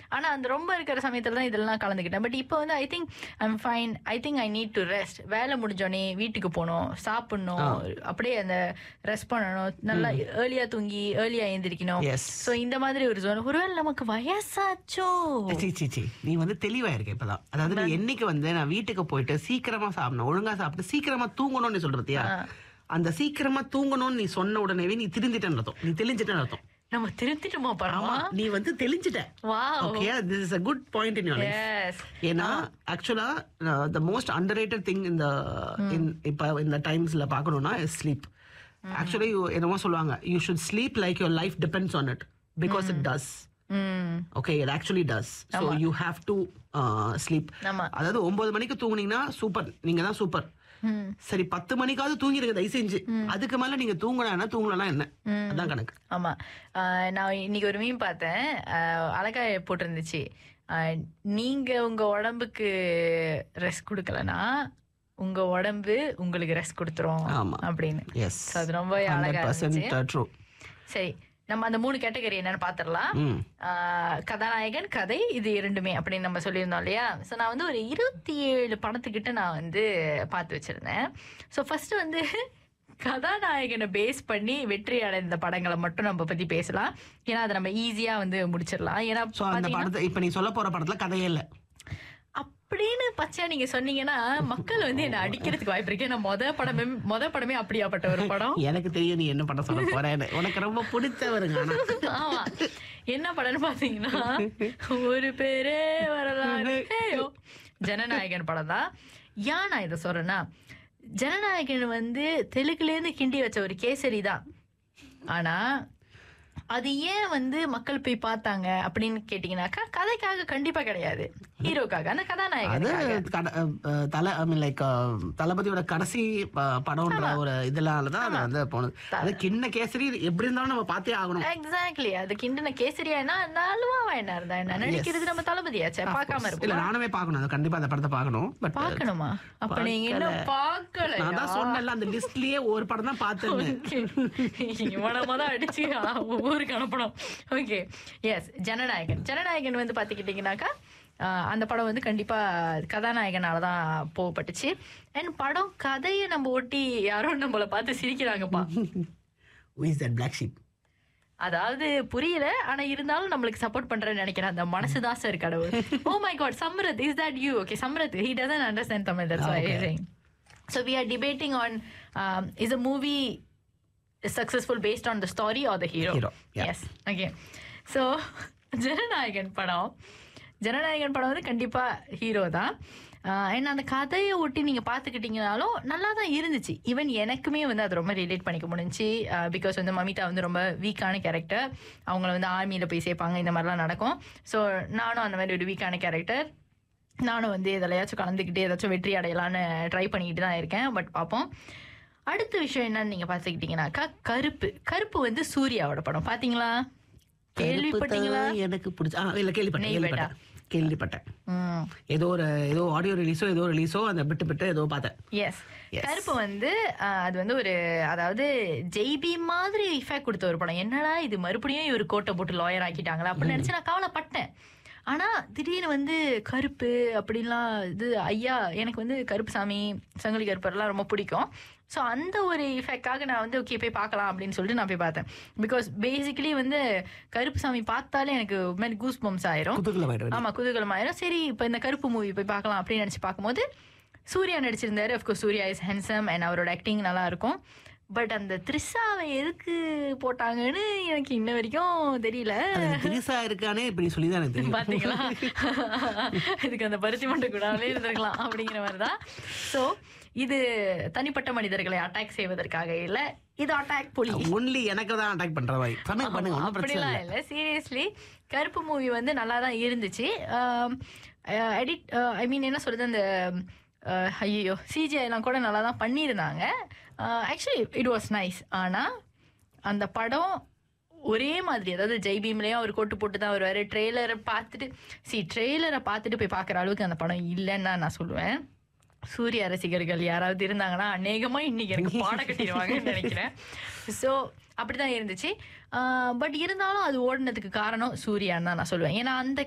ஆனா அந்த ரொம்ப இருக்கிற சமயத்துல தான் இதெல்லாம் கலந்துக்கிட்டேன் பட் இப்போ வந்து I think I'm fine I think I need to rest வேலை முடிஞ்சோடனே வீட்டுக்கு போகணும் சாப்பிடணும் அப்படியே அந்த ரெஸ்ட் பண்ணணும் நல்லா ஏர்லியா தூங்கி ஏர்லியா எழுந்திரிக்கணும் Yes. சோ இந்த மாதிரி ஒரு ஜோன் ஒருவேளை நமக்கு வயசாச்சோ சி சி சி நீ வந்து தெளிவா இருக்க இப்பதான் அதாவது நீ என்னைக்கு வந்து நான் வீட்டுக்கு போயிட்டு சீக்கிரமா சாப்பிடணும் ஒழுங்கா சாப்பிட்டு சீக்கிரமா தூங்கணும்னு நீ சொல்ற பத்தியா அந்த சீக்கிரமா தூங்கணும்னு நீ சொன்ன உடனேவே நீ திருந்திட்டேன்னு அர்த்தம் நீ தெளிஞ்சிட்டேன்னு அர்த்தம் நம்ம திருத்திட்டோமா ஆமா பரமா நீ வந்து தெளிஞ்சிட்ட wow okay this is a good point in your life yes ஏன்னா ஆக்சுவலா the most underrated thing இந்த இப்ப இந்த டைம்ஸ்ல பார்க்கணும்னா ஸ்லீப் ஆக்சுவலி என்னமோ சொல்லுவாங்க you should sleep like your life depends on it because it does hmm okay it actually does so you have to sleep ஆமா அதாவது ஒன்பது மணிக்கு தூங்குனீங்கன்னா சூப்பர் நீங்க தான் சூப்பர் ம் சரி பத்து மணிக்காவது தூங்கிருங்க தயவு செஞ்சு அதுக்கு மேல நீங்க தூங்கலன்னா தூங்கலன்னா என்ன அதான் கணக்கு ஆமா ஆஹ் நான் இன்னைக்கு ஒரு மீன் பார்த்தேன் ஆஹ் அழகா போட்டிருந்துச்சு ஆஹ் நீங்க உங்க உடம்புக்கு ரெஸ்ட் கொடுக்கலனா உங்க உடம்பு உங்களுக்கு ரெஸ்ட் கொடுத்துரும் ஆமா. அப்படின்னு எஸ் So, அது ரொம்ப அழகா ஹண்ட்ரட் இருந்துச்சு பர்சன்ட் ட்ரூ சரி நம்ம அந்த மூணு கேட்டகரி என்னன்னு பாத்திரலாம் ம் ஆஹ் கதாநாயகன் கதை இது இரண்டுமே அப்படின்னு நம்ம சொல்லியிருந்தோம் இல்லையா ஸோ நான் வந்து ஒரு இருபத்தி ஏழு படத்துக்கிட்ட நான் வந்து பார்த்து வச்சிருந்தேன் ஸோ ஃபர்ஸ்ட் வந்து கதாநாயகனை பேஸ் பண்ணி வெற்றி அடைந்த படங்களை மட்டும் நம்ம பத்தி பேசலாம் ஏன்னா அதை நம்ம ஈஸியா வந்து முடிச்சிடலாம் ஏன்னா ஸோ அந்த பாத்தீங்கன்னா, படத்தை இப்ப நீ சொல்ல போற படத்துல கதையே இல்ல அப்படின்னு பச்சையா நீங்க சொன்னீங்கன்னா மக்கள் வந்து என்ன அடிக்கிறதுக்கு வாய்ப்பு இருக்கு ஏன்னா மொத படமே மொத படமே அப்படியாப்பட்ட ஒரு படம் எனக்கு தெரியும் நீ என்ன படம் சொல்ல போறேன்னு உனக்கு ரொம்ப பிடிச்சவருங்க ஆனா ஆமா என்ன படம்னு பாத்தீங்கன்னா ஒரு பேரே வரலாறு ஹேயோ. ஜனநாயகன் படம் தான் ஏன் நான் இதை சொல்றேன்னா ஜனநாயகன் வந்து தெலுங்குல இருந்து கிண்டி வச்ச ஒரு கேசரி தான் ஆனா அது ஏன் வந்து மக்கள் போய் பார்த்தாங்க அப்படின்னு கேட்டீங்கன்னாக்கா கதைக்காக கண்டிப்பா கிடையாது ஹீரோக்காக அந்த அது கதாநாயகனுக்காக கட- அஹ் தல ஐ மீன் லைக் தளபதியோட கடைசி ப- படம்ன்ற ஒரு இதனால தான் அது வந்து போனது அது கிண்ண கேசரி எப்படி இருந்தாலும் நம்ம பார்த்தே ஆகணும் எக்ஸாக்ட்லி அது கிண்டின கேசரியா என்ன நலுவா என்ன இருந்தா என்ன நடிக்கிறது நம்ம தளபதியாச்சே பார்க்காம இல்ல இருப்போம் நானுமே பார்க்கணும் அது கண்டிப்பா அந்த படத்தை பார்க்கணும் பட் பார்க்கணுமா அப்ப நீங்க இன்னும் பார்க்கல நான் தான் சொன்னேன்ல அந்த லிஸ்ட்லயே ஒரு படம் தான் பார்த்தேன் இவனமா தான் அடிச்சு ஆ, ஊருக்கு அனுப்பணும் ஓகே எஸ் ஜனநாயகன் ஜனநாயகன் வந்து பாத்துக்கிட்டீங்கன்னாக்கா ஆஹ், அந்த படம் வந்து கண்டிப்பா கதாநாயகனால தான் போகப்பட்டுச்சு அண்ட் படம் கதையை நம்ம ஒட்டி யாரோ நம்மள பார்த்து சிரிக்கிறாங்கப்பா இஸ் தட் பிளாக் ஷீப் அதாவது புரியல ஆனா இருந்தாலும் நம்மளுக்கு சப்போர்ட் பண்றேன்னு நினைக்கிறேன் அந்த மனசு தான் சார் கடவுள் oh my God Samrat is that you okay Samrat he doesn't understand Tamil that's why Okay. saying so we are debating on um, is a movie successful based on the story or the hero Hero, yeah. yes okay so Jananayagan படம் ஜனநாயகன் படம் வந்து கண்டிப்பா hero தான் ஏன்னா அந்த கதையை ஒட்டி நீங்க பாத்துக்கிட்டீங்கனாலும் நல்லா தான் இருந்துச்சு ஈவன் எனக்குமே வந்து அது ரொம்ப ரிலேட் பண்ணிக்க முடிஞ்சுச்சு பிகாஸ் வந்து மமிதா வந்து ரொம்ப வீக்கான கேரக்டர் அவங்கள வந்து ஆர்மியில போய் சேர்ப்பாங்க இந்த மாதிரிலாம் நடக்கும் ஸோ நானும் அந்த மாதிரி ஒரு வீக்கான கேரக்டர் நானும் வந்து எதுலையாச்சும் கலந்துக்கிட்டு ஏதாச்சும் வெற்றி அடையலான்னு ட்ரை பண்ணிக்கிட்டு தான் இருக்கேன் பட் பார்ப்போம் அடுத்த விஷயம் என்னன்னு நீங்க பாத்துக்கிட்டீங்கன்னாக்கா கருப்பு கருப்பு வந்து சூர்யாவோட படம் பாத்தீங்களா கேள்விப்பட்டீங்களா கருப்பு தான் எனக்கு பிடிச்ச ஆ, இல்ல கேள்விப்பட்டேன் நெய் கேள்விப்பட்டேன் கேள்விப்பட்டேன் ம் ஏதோ ஒரு ஏதோ ஆடியோ ரிலீஸோ ஏதோ ரிலீஸோ அந்த பிட்டு பிட்டு ஏதோ பார்த்தேன் எஸ் Yes. கருப்பு வந்து ஆஹ், அது வந்து ஒரு அதாவது ஜெய்பி மாதிரி இஃபெக்ட் கொடுத்த ஒரு படம் என்னடா இது மறுபடியும் இவர் கோட்டை போட்டு லாயர் ஆக்கிட்டாங்களா அப்படின்னு நினைச்சு நான் கவலைப்பட்டேன் ஆனா திடீர்னு வந்து கருப்பு அப்படின்லாம் இது ஐயா எனக்கு வந்து கருப்பு சாமி சங்கிலி கருப்பர்லாம் ரொம்ப பிடிக்கும் ஸோ அந்த ஒரு இஃபெக்டாக நான் வந்து ஓகே போய் பார்க்கலாம் அப்படின்னு சொல்லிட்டு நான் போய் பார்த்தேன் பிகாஸ் பேசிக்கலி வந்து கருப்பு சாமி பார்த்தாலே எனக்கு ஒரு மாதிரி கூஸ் பம்ஸ் ஆயிரும் குத்துக்குள்ள போயிடுவேன் ஆமா குதூகலமாயிரும் சரி இப்போ இந்த கருப்பு மூவி போய் பார்க்கலாம் அப்படின்னு நினைச்சு பார்க்கும்போது சூர்யா நடிச்சிருந்தாரு of course Suriya is handsome and அவரோட ஆக்டிங் நல்லா இருக்கும் பட் அந்த த்ரிஷாவை எதுக்கு போட்டாங்கன்னு எனக்கு இன்ன வரைக்கும் தெரியல அது திரிசா இருக்கானே இப்படி சொல்லி தான் எனக்கு தெரியும் பாத்தீங்களா இதுக்கு அந்த பருத்தி மண்டை கூடாமலே இருந்திருக்கலாம் அப்படிங்கிற மாதிரி தான் ஸோ இது தனிப்பட்ட மனிதர்களை அட்டாக் செய்வதற்காக இல்ல இது அட்டாக் புலி ஒன்லி எனக்கு தான் அட்டாக் பண்ற மாதிரி பண்ணுங்க பண்ணுங்க ஒன்றும் பிரச்சனை அப்படிலாம் இல்லை இல்ல சீரியஸ்லி கருப்பு மூவி வந்து நல்லா தான் இருந்துச்சு எடிட் ஐ மீன் என்ன சொல்றது அந்த ஐயோ சிஜிஐ எல்லாம் கூட நல்லா தான் பண்ணியிருந்தாங்க ஆக்சுவலி இட் வாஸ் நைஸ் ஆனா அந்த படம் ஒரே மாதிரி அதாவது ஜெய்பீம்லயும் அவர் கோட்டு போட்டு தான் வருவாரு ட்ரெய்லரை பார்த்துட்டு சி ட்ரெய்லரை பார்த்துட்டு போய் பார்க்குற அளவுக்கு அந்த படம் இல்லைன்னு தான் நான் சொல்லுவேன் சூர்யா ரசிகர்கள் யாராவது இருந்தாங்கன்னா அநேகமா இன்னைக்கு எனக்கு பாட கட்டிடுவாங்கன்னு நினைக்கிறேன் ஸோ அப்படிதான் இருந்துச்சு பட் இருந்தாலும் அது ஓடினதுக்கு காரணம் சூர்யான்னு தான் நான் சொல்லுவேன் ஏன்னா அந்த